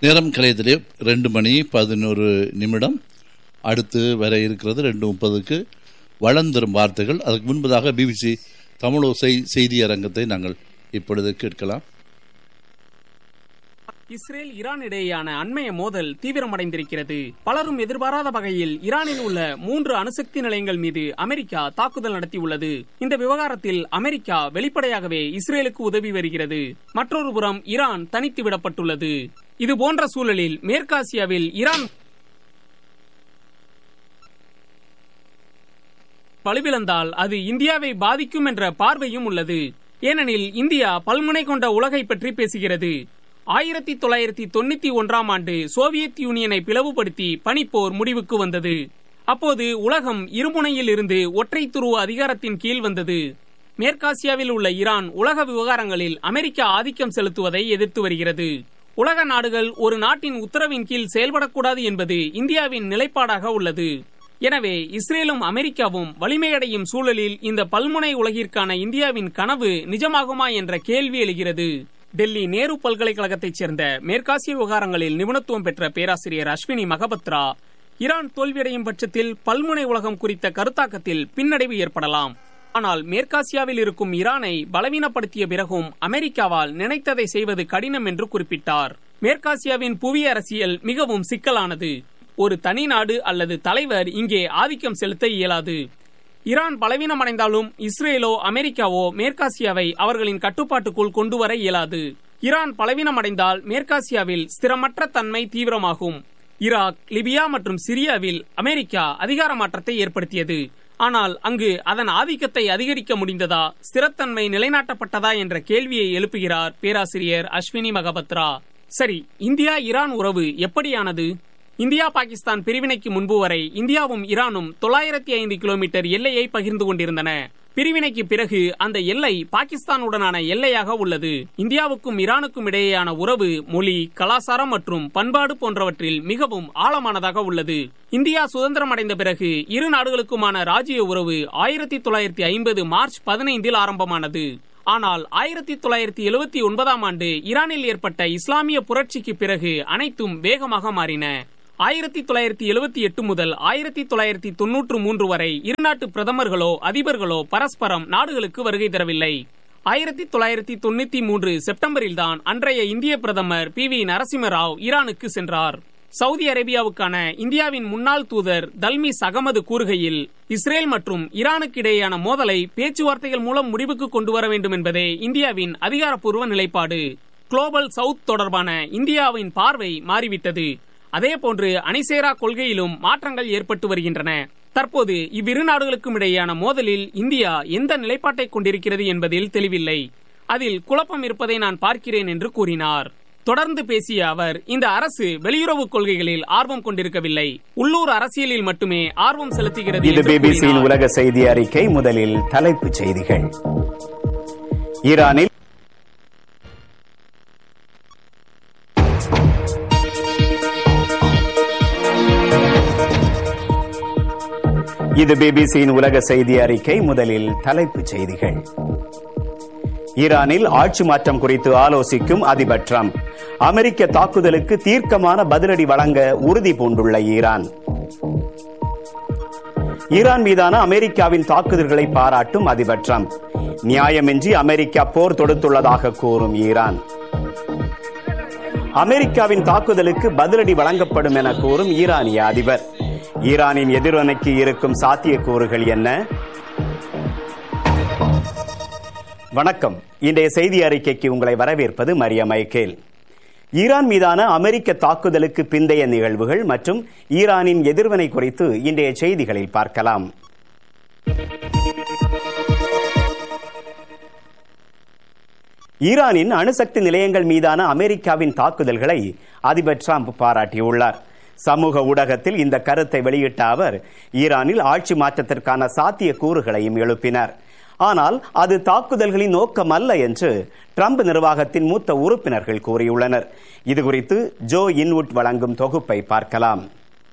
நேரம் கலையத்திலே ரெண்டு மணி பதினோரு நிமிடம் அடுத்து வர இருக்கிறது ரெண்டு முப்பதுக்கு வளர்ந்தரும் வார்த்தைகள் அதுக்கு முன்பதாக பிபிசி தமிழோசை செய்தி அரங்கத்தை நாங்கள் இப்பொழுது கேட்கலாம் இஸ்ரேல் ஈரான் இடையேயான அண்மைய மோதல் தீவிரமடைந்திருக்கிறது பலரும் எதிர்பாராத வகையில் ஈரானில் உள்ள மூன்று அணுசக்தி நிலையங்கள் மீது அமெரிக்கா தாக்குதல் நடத்தியுள்ளது இந்த விவகாரத்தில் அமெரிக்கா வெளிப்படையாகவே இஸ்ரேலுக்கு உதவி வருகிறது மற்றொரு புறம் ஈரான் தனித்து விடப்பட்டுள்ளது இது போன்ற சூழலில் மேற்காசியாவில் ஈரான் வலுவிழந்தால் அது இந்தியாவை பாதிக்கும் என்ற பார்வையும் உள்ளது ஏனெனில் இந்தியா பல்முனை கொண்ட உலகை பற்றி பேசுகிறது ஆயிரத்தி தொள்ளாயிரத்தி தொண்ணூத்தி ஒன்றாம் ஆண்டு சோவியத் யூனியனை பிளவுபடுத்தி பனிப்போர் முடிவுக்கு வந்தது அப்போது உலகம் இருமுனையில் இருந்து ஒற்றை துருவ அதிகாரத்தின் கீழ் வந்தது மேற்காசியாவில் உள்ள ஈரான் உலக விவகாரங்களில் அமெரிக்கா ஆதிக்கம் செலுத்துவதை எதிர்த்து வருகிறது உலக நாடுகள் ஒரு நாட்டின் உத்தரவின் கீழ் செயல்படக்கூடாது என்பது இந்தியாவின் நிலைப்பாடாக உள்ளது எனவே இஸ்ரேலும் அமெரிக்காவும் வலிமையடையும் சூழலில் இந்த பல்முனை உலகிற்கான இந்தியாவின் கனவு நிஜமாகுமா என்ற கேள்வி எழுகிறது டெல்லி நேரு பல்கலைக்கழகத்தைச் சேர்ந்த மேற்காசிய விவகாரங்களில் நிபுணத்துவம் பெற்ற பேராசிரியர் அஸ்வினி மகபத்ரா ஈரான் தோல்வியடையும் பட்சத்தில் பல்முனை உலகம் குறித்த கருத்தாக்கத்தில் பின்னடைவு ஏற்படலாம் ஆனால் மேற்காசியாவில் இருக்கும் ஈரானை பலவீனப்படுத்திய பிறகும் அமெரிக்காவால் நினைத்ததை செய்வது கடினம் என்று குறிப்பிட்டார் மேற்காசியாவின் புவி அரசியல் மிகவும் சிக்கலானது ஒரு தனி நாடு அல்லது தலைவர் இங்கே ஆதிக்கம் செலுத்த இயலாது ஈரான் பலவீனமடைந்தாலும் இஸ்ரேலோ அமெரிக்காவோ மேற்காசியாவை அவர்களின் கட்டுப்பாட்டுக்குள் கொண்டு வர இயலாது ஈரான் பலவீனமடைந்தால் மேற்காசியாவில் ஸ்திரமற்ற தன்மை தீவிரமாகும் ஈராக் லிபியா மற்றும் சிரியாவில் அமெரிக்கா அதிகார மாற்றத்தை ஏற்படுத்தியது ஆனால் அங்கு அதன் ஆதிக்கத்தை அதிகரிக்க முடிந்ததா ஸ்திரத்தன்மை நிலைநாட்டப்பட்டதா என்ற கேள்வியை எழுப்புகிறார் பேராசிரியர் அஸ்வினி மகபத்ரா சரி இந்தியா ஈரான் உறவு எப்படியானது இந்தியா பாகிஸ்தான் பிரிவினைக்கு முன்பு வரை இந்தியாவும் ஈரானும் தொள்ளாயிரத்தி ஐந்து கிலோமீட்டர் எல்லையை பகிர்ந்து கொண்டிருந்தன பிரிவினைக்கு பிறகு அந்த எல்லை பாகிஸ்தானுடனான எல்லையாக உள்ளது இந்தியாவுக்கும் ஈரானுக்கும் இடையேயான உறவு மொழி கலாச்சாரம் மற்றும் பண்பாடு போன்றவற்றில் மிகவும் ஆழமானதாக உள்ளது இந்தியா சுதந்திரம் அடைந்த பிறகு இரு நாடுகளுக்குமான ராஜ்ய உறவு ஆயிரத்தி தொள்ளாயிரத்தி ஐம்பது மார்ச் பதினைந்தில் ஆரம்பமானது ஆனால் ஆயிரத்தி தொள்ளாயிரத்தி எழுபத்தி ஒன்பதாம் ஆண்டு ஈரானில் ஏற்பட்ட இஸ்லாமிய புரட்சிக்கு பிறகு அனைத்தும் வேகமாக மாறின ஆயிரத்தி தொள்ளாயிரத்தி எழுபத்தி எட்டு முதல் ஆயிரத்தி தொள்ளாயிரத்தி தொன்னூற்று மூன்று வரை இருநாட்டு பிரதமர்களோ அதிபர்களோ பரஸ்பரம் நாடுகளுக்கு வருகை தரவில்லை ஆயிரத்தி தொள்ளாயிரத்தி தொண்ணூத்தி மூன்று செப்டம்பரில்தான் அன்றைய இந்திய பிரதமர் பி வி நரசிம்மராவ் ஈரானுக்கு சென்றார் சவுதி அரேபியாவுக்கான இந்தியாவின் முன்னாள் தூதர் தல்மிஸ் அகமது கூறுகையில் இஸ்ரேல் மற்றும் ஈரானுக்கு இடையேயான மோதலை பேச்சுவார்த்தைகள் மூலம் முடிவுக்கு கொண்டு வர வேண்டும் என்பதே இந்தியாவின் அதிகாரப்பூர்வ நிலைப்பாடு குளோபல் சவுத் தொடர்பான இந்தியாவின் பார்வை மாறிவிட்டது அதேபோன்று அணிசேரா கொள்கையிலும் மாற்றங்கள் ஏற்பட்டு வருகின்றன தற்போது இவ்விரு நாடுகளுக்கும் இடையேயான மோதலில் இந்தியா எந்த நிலைப்பாட்டை கொண்டிருக்கிறது என்பதில் தெளிவில்லை அதில் குழப்பம் இருப்பதை நான் பார்க்கிறேன் என்று கூறினார் தொடர்ந்து பேசிய அவர் இந்த அரசு வெளியுறவு கொள்கைகளில் ஆர்வம் கொண்டிருக்கவில்லை உள்ளூர் அரசியலில் மட்டுமே ஆர்வம் செலுத்துகிறது இது என்று பிபிசியின் கூறினார். உலக செய்தி அறிக்கை முதலில் தலைப்புச் செய்திகள் ஈரானில் இது பிபிசியின் உலக செய்தி அறிக்கை முதலில் தலைப்புச் செய்திகள் ஈரானில் ஆட்சி மாற்றம் குறித்து ஆலோசிக்கும் அதிபர் ட்ரம்ப் அமெரிக்க தாக்குதலுக்கு தீர்க்கமான பதிலடி வழங்க உறுதி பூண்டுள்ள ஈரான் ஈரான் மீதான அமெரிக்காவின் தாக்குதல்களை பாராட்டும் அதிபர் ட்ரம்ப் நியாயமின்றி அமெரிக்கா போர் தொடுத்துள்ளதாக கூறும் ஈரான் அமெரிக்காவின் தாக்குதலுக்கு பதிலடி வழங்கப்படும் என கூறும் ஈரானிய அதிபர் ஈரானின் எதிர்வனைக்கு இருக்கும் சாத்தியக்கூறுகள் என்ன வணக்கம் இன்றைய செய்தி அறிக்கைக்கு உங்களை வரவேற்பது மரியா மைக்கேல் ஈரான் மீதான அமெரிக்க தாக்குதலுக்கு பிந்தைய நிகழ்வுகள் மற்றும் ஈரானின் எதிர்வினை குறித்து இன்றைய செய்திகளில் பார்க்கலாம் ஈரானின் அணுசக்தி நிலையங்கள் மீதான அமெரிக்காவின் தாக்குதல்களை அதிபர் டிரம்ப் பாராட்டியுள்ளார் சமூக ஊடகத்தில் இந்த கருத்தை வெளியிட்ட அவர் ஈரானில் ஆட்சி மாற்றத்திற்கான சாத்திய கூறுகளையும் எழுப்பினார் ஆனால் அது தாக்குதல்களின் நோக்கம் அல்ல என்று ட்ரம்ப் நிர்வாகத்தின் மூத்த உறுப்பினர்கள் கூறியுள்ளனர் இதுகுறித்து ஜோ இன்வுட் வழங்கும் தொகுப்பை பார்க்கலாம்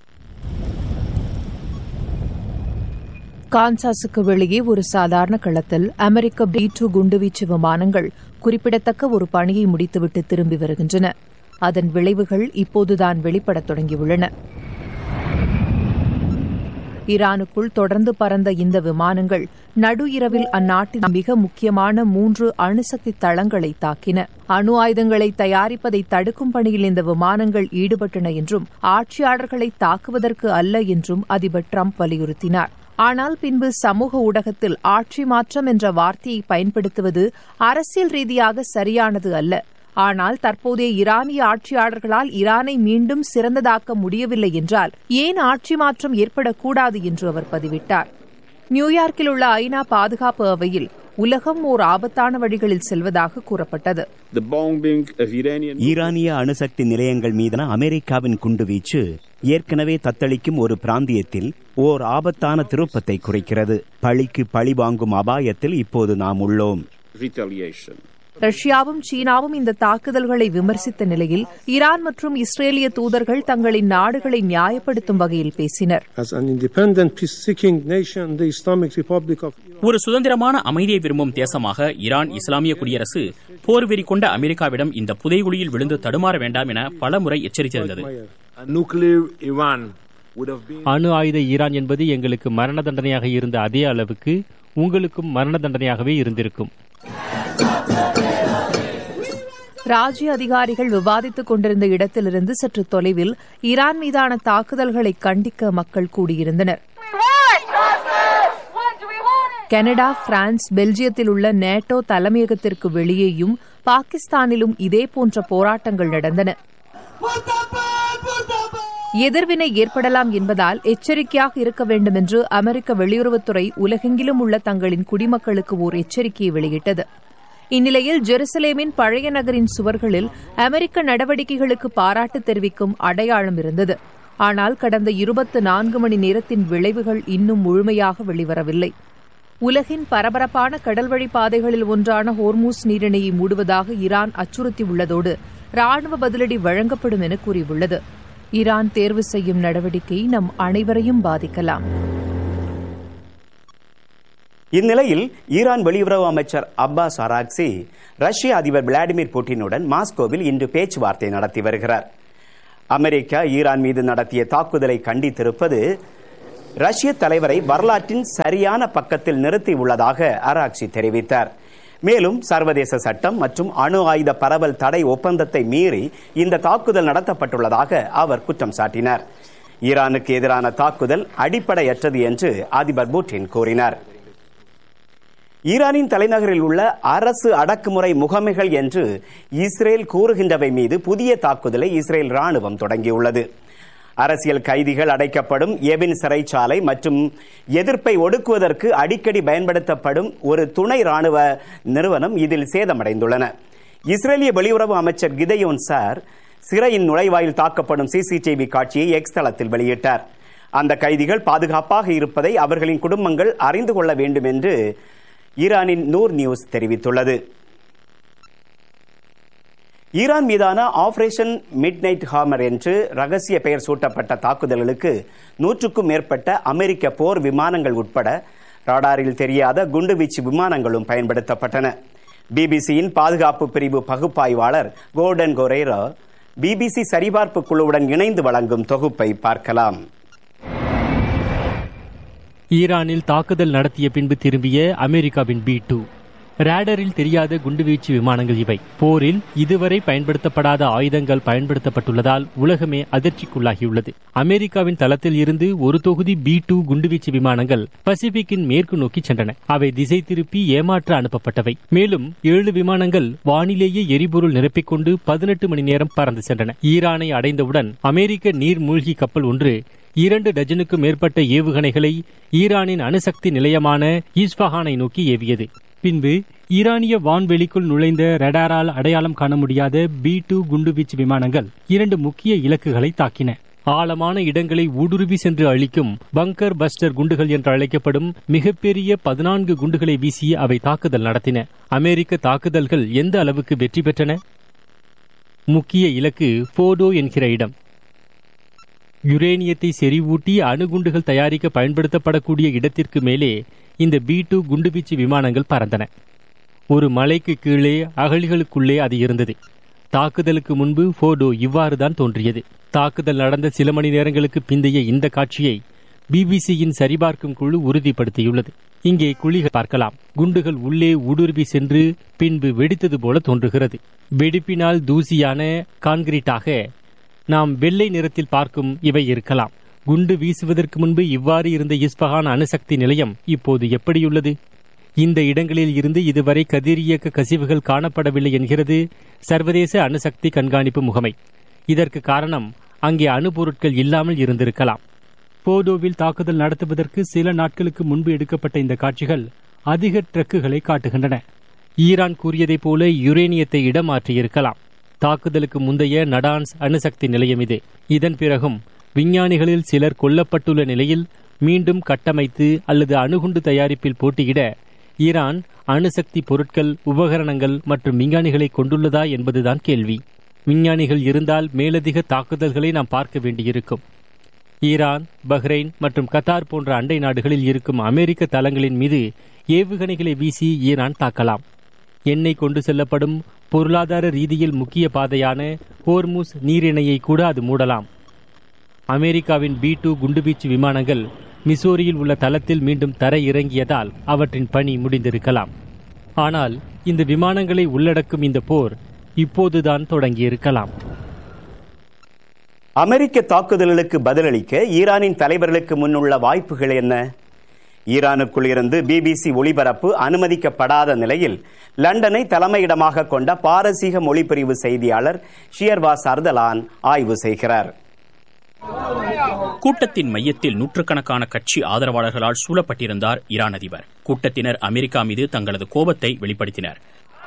கான்சாஸுக்கு வெளியே ஒரு சாதாரண களத்தில் அமெரிக்க பி டூ குண்டுவீச்சு விமானங்கள் குறிப்பிடத்தக்க ஒரு பணியை முடித்துவிட்டு திரும்பி வருகின்றன அதன் விளைவுகள் இப்போதுதான் வெளிப்படத் தொடங்கியுள்ளன ஈரானுக்குள் தொடர்ந்து பறந்த இந்த விமானங்கள் நடு இரவில் அந்நாட்டின் மிக முக்கியமான மூன்று அணுசக்தி தளங்களை தாக்கின அணு ஆயுதங்களை தயாரிப்பதை தடுக்கும் பணியில் இந்த விமானங்கள் ஈடுபட்டன என்றும் ஆட்சியாளர்களை தாக்குவதற்கு அல்ல என்றும் அதிபர் டிரம்ப் வலியுறுத்தினார் ஆனால் பின்பு சமூக ஊடகத்தில் ஆட்சி மாற்றம் என்ற வார்த்தையை பயன்படுத்துவது அரசியல் ரீதியாக சரியானது அல்ல ஆனால் தற்போதைய ஈரானிய ஆட்சியாளர்களால் ஈரானை மீண்டும் சிறந்ததாக்க முடியவில்லை என்றால் ஏன் ஆட்சி மாற்றம் ஏற்படக்கூடாது என்று அவர் பதிவிட்டார் நியூயார்க்கில் உள்ள ஐநா பாதுகாப்பு அவையில் உலகம் ஓர் ஆபத்தான வழிகளில் செல்வதாக கூறப்பட்டது ஈரானிய அணுசக்தி நிலையங்கள் மீதான அமெரிக்காவின் குண்டுவீச்சு ஏற்கனவே தத்தளிக்கும் ஒரு பிராந்தியத்தில் ஓர் ஆபத்தான திருப்பத்தை குறிக்கிறது பழிக்கு பழி வாங்கும் அபாயத்தில் இப்போது நாம் உள்ளோம் ரஷ்யாவும் சீனாவும் இந்த தாக்குதல்களை விமர்சித்த நிலையில் ஈரான் மற்றும் இஸ்ரேலிய தூதர்கள் தங்களின் நாடுகளை நியாயப்படுத்தும் வகையில் பேசினர் ஒரு சுதந்திரமான அமைதியை விரும்பும் தேசமாக ஈரான் இஸ்லாமிய குடியரசு போர்வெறி கொண்ட அமெரிக்காவிடம் இந்த புதைகுழியில் விழுந்து தடுமாற வேண்டாம் என பலமுறை எச்சரித்திருந்தது அணு ஆயுத ஈரான் என்பது எங்களுக்கு மரண தண்டனையாக இருந்த அதே அளவுக்கு உங்களுக்கும் மரண தண்டனையாகவே இருந்திருக்கும் ராஜ்ய அதிகாரிகள் விவாதித்துக் கொண்டிருந்த இடத்திலிருந்து சற்று தொலைவில் ஈரான் மீதான தாக்குதல்களை கண்டிக்க மக்கள் கூடியிருந்தனர் கனடா பிரான்ஸ் பெல்ஜியத்தில் உள்ள நேட்டோ தலைமையகத்திற்கு வெளியேயும் பாகிஸ்தானிலும் இதேபோன்ற போராட்டங்கள் நடந்தன எதிர்வினை ஏற்படலாம் என்பதால் எச்சரிக்கையாக இருக்க வேண்டும் என்று அமெரிக்க வெளியுறவுத்துறை உலகெங்கிலும் உள்ள தங்களின் குடிமக்களுக்கு ஓர் எச்சரிக்கையை வெளியிட்டது இந்நிலையில் ஜெருசலேமின் பழைய நகரின் சுவர்களில் அமெரிக்க நடவடிக்கைகளுக்கு பாராட்டு தெரிவிக்கும் அடையாளம் இருந்தது ஆனால் கடந்த இருபத்து நான்கு மணி நேரத்தின் விளைவுகள் இன்னும் முழுமையாக வெளிவரவில்லை உலகின் பரபரப்பான கடல்வழி பாதைகளில் ஒன்றான ஹோர்மூஸ் நீரிணையை மூடுவதாக ஈரான் அச்சுறுத்தியுள்ளதோடு ராணுவ பதிலடி வழங்கப்படும் என கூறியுள்ளது ஈரான் தேர்வு செய்யும் நடவடிக்கை நம் அனைவரையும் பாதிக்கலாம் இந்நிலையில் ஈரான் வெளியுறவு அமைச்சர் அப்பாஸ் அராக்சி ரஷ்ய அதிபர் விளாடிமிர் புட்டினுடன் மாஸ்கோவில் இன்று பேச்சுவார்த்தை நடத்தி வருகிறார் அமெரிக்கா ஈரான் மீது நடத்திய தாக்குதலை கண்டித்திருப்பது ரஷ்ய தலைவரை வரலாற்றின் சரியான பக்கத்தில் நிறுத்தியுள்ளதாக அராக்சி தெரிவித்தார் மேலும் சர்வதேச சட்டம் மற்றும் அணு ஆயுத பரவல் தடை ஒப்பந்தத்தை மீறி இந்த தாக்குதல் நடத்தப்பட்டுள்ளதாக அவர் குற்றம் சாட்டினார் ஈரானுக்கு எதிரான தாக்குதல் அடிப்படையற்றது என்று அதிபர் புட்டின் கூறினார் ஈரானின் தலைநகரில் உள்ள அரசு அடக்குமுறை முகமைகள் என்று இஸ்ரேல் கூறுகின்றவை மீது புதிய தாக்குதலை இஸ்ரேல் ராணுவம் தொடங்கியுள்ளது அரசியல் கைதிகள் அடைக்கப்படும் எபின் சிறைச்சாலை மற்றும் எதிர்ப்பை ஒடுக்குவதற்கு அடிக்கடி பயன்படுத்தப்படும் ஒரு துணை ராணுவ நிறுவனம் இதில் சேதமடைந்துள்ளன இஸ்ரேலிய வெளியுறவு அமைச்சர் கிதையோன் சார் சிறையின் நுழைவாயில் தாக்கப்படும் சிசிடிவி காட்சியை எக்ஸ் தளத்தில் வெளியிட்டார் அந்த கைதிகள் பாதுகாப்பாக இருப்பதை அவர்களின் குடும்பங்கள் அறிந்து கொள்ள வேண்டும் என்று ஈரானின் நூர் நியூஸ் தெரிவித்துள்ளது ஈரான் மீதான ஆபரேஷன் மிட் நைட் ஹாமர் என்று ரகசிய பெயர் சூட்டப்பட்ட தாக்குதல்களுக்கு நூற்றுக்கும் மேற்பட்ட அமெரிக்க போர் விமானங்கள் உட்பட ராடாரில் தெரியாத குண்டுவீச்சு விமானங்களும் பயன்படுத்தப்பட்டன பிபிசியின் பாதுகாப்பு பிரிவு பகுப்பாய்வாளர் கோர்டன் கொரேரா பிபிசி சரிபார்ப்பு குழுவுடன் இணைந்து வழங்கும் தொகுப்பை பார்க்கலாம் ஈரானில் தாக்குதல் நடத்திய பின்பு திரும்பிய அமெரிக்காவின் பி டூ ரேடரில் தெரியாத குண்டுவீச்சு விமானங்கள் இவை போரில் இதுவரை பயன்படுத்தப்படாத ஆயுதங்கள் பயன்படுத்தப்பட்டுள்ளதால் உலகமே அதிர்ச்சிக்குள்ளாகியுள்ளது அமெரிக்காவின் தளத்தில் இருந்து ஒரு தொகுதி பி டூ குண்டுவீச்சு விமானங்கள் பசிபிக்கின் மேற்கு நோக்கி சென்றன அவை திசை திருப்பி ஏமாற்ற அனுப்பப்பட்டவை மேலும் ஏழு விமானங்கள் வானிலேயே எரிபொருள் நிரப்பிக்கொண்டு பதினெட்டு மணி நேரம் பறந்து சென்றன ஈரானை அடைந்தவுடன் அமெரிக்க நீர்மூழ்கி கப்பல் ஒன்று இரண்டு டஜனுக்கும் மேற்பட்ட ஏவுகணைகளை ஈரானின் அணுசக்தி நிலையமான ஈஸ்பஹானை நோக்கி ஏவியது பின்பு ஈரானிய வான்வெளிக்குள் நுழைந்த ரடாரால் அடையாளம் காண முடியாத பி டூ குண்டுவீச்சு விமானங்கள் இரண்டு முக்கிய இலக்குகளை தாக்கின ஆழமான இடங்களை ஊடுருவி சென்று அழிக்கும் பங்கர் பஸ்டர் குண்டுகள் என்று அழைக்கப்படும் மிகப்பெரிய பதினான்கு குண்டுகளை வீசி அவை தாக்குதல் நடத்தின அமெரிக்க தாக்குதல்கள் எந்த அளவுக்கு வெற்றி பெற்றன முக்கிய இலக்கு போடோ என்கிற இடம் யுரேனியத்தை செறிவூட்டி அணுகுண்டுகள் தயாரிக்க பயன்படுத்தப்படக்கூடிய இடத்திற்கு மேலே இந்த பி டூ குண்டுவீச்சு விமானங்கள் பறந்தன ஒரு மலைக்கு கீழே அகழிகளுக்குள்ளே அது இருந்தது தாக்குதலுக்கு முன்பு போடோ இவ்வாறுதான் தோன்றியது தாக்குதல் நடந்த சில மணி நேரங்களுக்கு பிந்தைய இந்த காட்சியை பிபிசியின் சரிபார்க்கும் குழு உறுதிப்படுத்தியுள்ளது இங்கே குழிகள் பார்க்கலாம் குண்டுகள் உள்ளே ஊடுருவி சென்று பின்பு வெடித்தது போல தோன்றுகிறது வெடிப்பினால் தூசியான கான்கிரீட்டாக நாம் வெள்ளை நிறத்தில் பார்க்கும் இவை இருக்கலாம் குண்டு வீசுவதற்கு முன்பு இவ்வாறு இருந்த இஸ்பஹான் அணுசக்தி நிலையம் இப்போது எப்படியுள்ளது இந்த இடங்களில் இருந்து இதுவரை கதிரியக்க கசிவுகள் காணப்படவில்லை என்கிறது சர்வதேச அணுசக்தி கண்காணிப்பு முகமை இதற்கு காரணம் அங்கே அணுபொருட்கள் இல்லாமல் இருந்திருக்கலாம் போடோவில் தாக்குதல் நடத்துவதற்கு சில நாட்களுக்கு முன்பு எடுக்கப்பட்ட இந்த காட்சிகள் அதிக ட்ரக்குகளை காட்டுகின்றன ஈரான் கூறியதைப் போல யுரேனியத்தை இடமாற்றியிருக்கலாம் தாக்குதலுக்கு முந்தைய நடான்ஸ் அணுசக்தி நிலையம் இது இதன் பிறகும் விஞ்ஞானிகளில் சிலர் கொல்லப்பட்டுள்ள நிலையில் மீண்டும் கட்டமைத்து அல்லது அணுகுண்டு தயாரிப்பில் போட்டியிட ஈரான் அணுசக்தி பொருட்கள் உபகரணங்கள் மற்றும் விஞ்ஞானிகளை கொண்டுள்ளதா என்பதுதான் கேள்வி விஞ்ஞானிகள் இருந்தால் மேலதிக தாக்குதல்களை நாம் பார்க்க வேண்டியிருக்கும் ஈரான் பஹ்ரைன் மற்றும் கத்தார் போன்ற அண்டை நாடுகளில் இருக்கும் அமெரிக்க தளங்களின் மீது ஏவுகணைகளை வீசி ஈரான் தாக்கலாம் எண்ணெய் கொண்டு செல்லப்படும் பொருளாதார ரீதியில் முக்கிய பாதையான ஹோர்முஸ் நீரிணையை கூட அது மூடலாம் அமெரிக்காவின் பி டூ குண்டுவீச்சு விமானங்கள் மிசோரியில் உள்ள தளத்தில் மீண்டும் தர இறங்கியதால் அவற்றின் பணி முடிந்திருக்கலாம் ஆனால் இந்த விமானங்களை உள்ளடக்கும் இந்த போர் இப்போதுதான் தொடங்கியிருக்கலாம் அமெரிக்க தாக்குதல்களுக்கு பதிலளிக்க ஈரானின் தலைவர்களுக்கு முன்னுள்ள வாய்ப்புகள் என்ன ஈரானுக்குள் இருந்து பிபிசி ஒளிபரப்பு அனுமதிக்கப்படாத நிலையில் லண்டனை தலைமையிடமாக கொண்ட பாரசீக மொழிப்பிரிவு செய்தியாளர் ஷியர்வாஸ் அர்தலான் ஆய்வு செய்கிறார் கூட்டத்தின் மையத்தில் நூற்றுக்கணக்கான கட்சி ஆதரவாளர்களால் சூழப்பட்டிருந்தார் ஈரான் அதிபர் கூட்டத்தினர் அமெரிக்கா மீது தங்களது கோபத்தை வெளிப்படுத்தினர்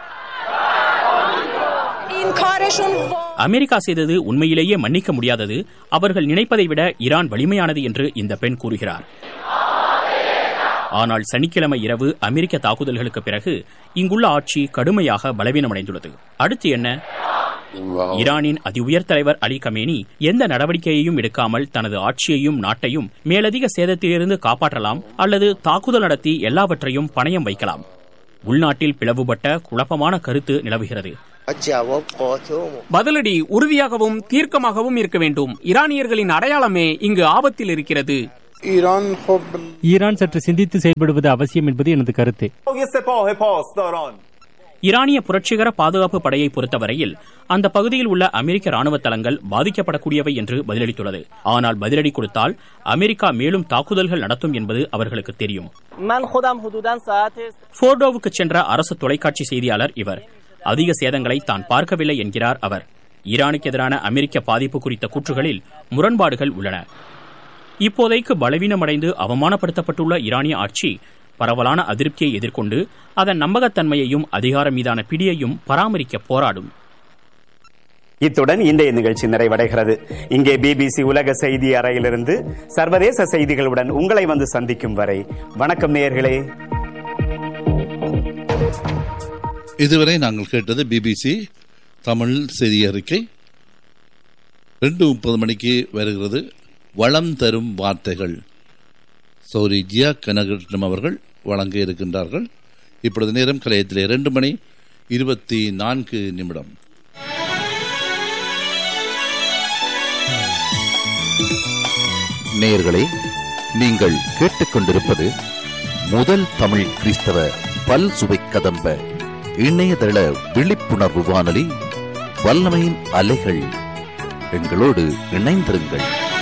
அமெரிக்கா செய்தது உண்மையிலேயே மன்னிக்க முடியாதது அவர்கள் நினைப்பதை விட ஈரான் வலிமையானது என்று இந்த பெண் கூறுகிறார் ஆனால் சனிக்கிழமை இரவு அமெரிக்க தாக்குதல்களுக்கு பிறகு இங்குள்ள ஆட்சி கடுமையாக பலவீனமடைந்துள்ளது அடுத்து என்ன ஈரானின் அதி உயர் தலைவர் அலி கமேனி எந்த நடவடிக்கையையும் எடுக்காமல் தனது ஆட்சியையும் நாட்டையும் மேலதிக சேதத்திலிருந்து காப்பாற்றலாம் அல்லது தாக்குதல் நடத்தி எல்லாவற்றையும் பணயம் வைக்கலாம் உள்நாட்டில் பிளவுபட்ட குழப்பமான கருத்து நிலவுகிறது பதிலடி உறுதியாகவும் தீர்க்கமாகவும் இருக்க வேண்டும் ஈரானியர்களின் அடையாளமே இங்கு ஆபத்தில் இருக்கிறது ஈரான் சற்று சிந்தித்து செயல்படுவது அவசியம் என்பது எனது கருத்து ஈரானிய புரட்சிகர பாதுகாப்பு படையை பொறுத்தவரையில் அந்த பகுதியில் உள்ள அமெரிக்க ராணுவ தளங்கள் பாதிக்கப்படக்கூடியவை என்று பதிலளித்துள்ளது ஆனால் பதிலடி கொடுத்தால் அமெரிக்கா மேலும் தாக்குதல்கள் நடத்தும் என்பது அவர்களுக்கு தெரியும் போர்டோவுக்கு சென்ற அரசு தொலைக்காட்சி செய்தியாளர் இவர் அதிக சேதங்களை தான் பார்க்கவில்லை என்கிறார் அவர் ஈரானுக்கு எதிரான அமெரிக்க பாதிப்பு குறித்த கூற்றுகளில் முரண்பாடுகள் உள்ளன இப்போதைக்கு பலவீனமடைந்து அவமானப்படுத்தப்பட்டுள்ள ஈரானிய ஆட்சி பரவலான அதிருப்தியை எதிர்கொண்டு அதன் நம்பகத்தன்மையையும் அதிகாரம் மீதான பிடியையும் பராமரிக்க போராடும் இத்துடன் இன்றைய நிகழ்ச்சி நிறைவடைகிறது இங்கே பிபிசி உலக செய்தி அறையிலிருந்து சர்வதேச செய்திகளுடன் உங்களை வந்து சந்திக்கும் வரை வணக்கம் நேயர்களே இதுவரை நாங்கள் கேட்டது பிபிசி தமிழ் செய்தி அறிக்கை ரெண்டு முப்பது மணிக்கு வருகிறது வளம் தரும் வார்த்தைகள் சௌரி ஜியா கனகிருஷ்ணம் அவர்கள் வழங்க இருக்கின்றார்கள் இப்பொழுது நேரம் கலையத்திலே இரண்டு மணி இருபத்தி நான்கு நிமிடம் நேயர்களே நீங்கள் கேட்டுக்கொண்டிருப்பது முதல் தமிழ் கிறிஸ்தவ பல் சுவை கதம்ப இணையதள விழிப்புணர்வு வானொலி வல்லமையின் அலைகள் எங்களோடு இணைந்திருங்கள்